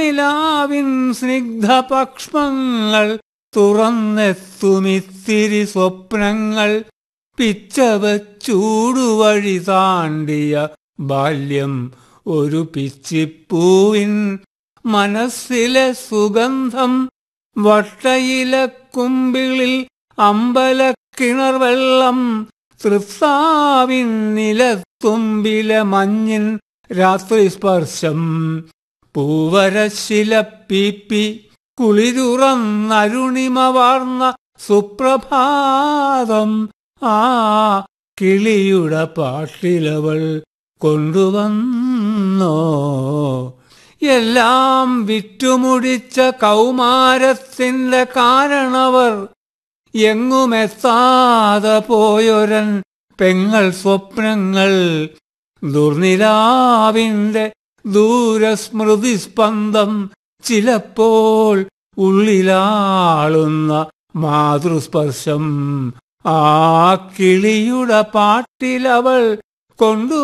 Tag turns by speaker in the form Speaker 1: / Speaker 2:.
Speaker 1: ദുർനിലാവിൻ സ്നിഗ്ധപക്ഷ്മങ്ങൾ തുറന്നെത്തുമിത്തിരി സ്വപ്നങ്ങൾ പിച്ചവച്ചൂടുവഴി താണ്ടിയ ബാല്യം ഒരു പിച്ചിപ്പൂവിൻ മനസ്സിലെ സുഗന്ധം വട്ടയിലക്കുമ്പിളിൽ അമ്പലക്കിണർ വെള്ളം തൃത്താവിൻ നിലത്തുമ്പിലെ മഞ്ഞിൻ രാത്രി സ്പർശം പൂവരശിലപ്പീപ്പി കുളിരുറന്നരുണിമ വാർന്ന സുപ്രഭാതം ആ കിളിയുടെ പാട്ടിലവൾ കൊണ്ടുവന്നോ എല്ലാം വിറ്റുമുടിച്ച കൗമാരത്തിന്റെ കാരണവർ എങ്ങുമെത്താതെ പോയൊരൻ പെങ്ങൾ സ്വപ്നങ്ങൾ ദുർനിലാവിന്റെ ദൂരസ്മൃതി സ്പന്ദം ചിലപ്പോൾ ഉള്ളിലാളുന്ന മാതൃസ്പർശം ആ കിളിയുടെ പാട്ടിലവൾ കൊണ്ടു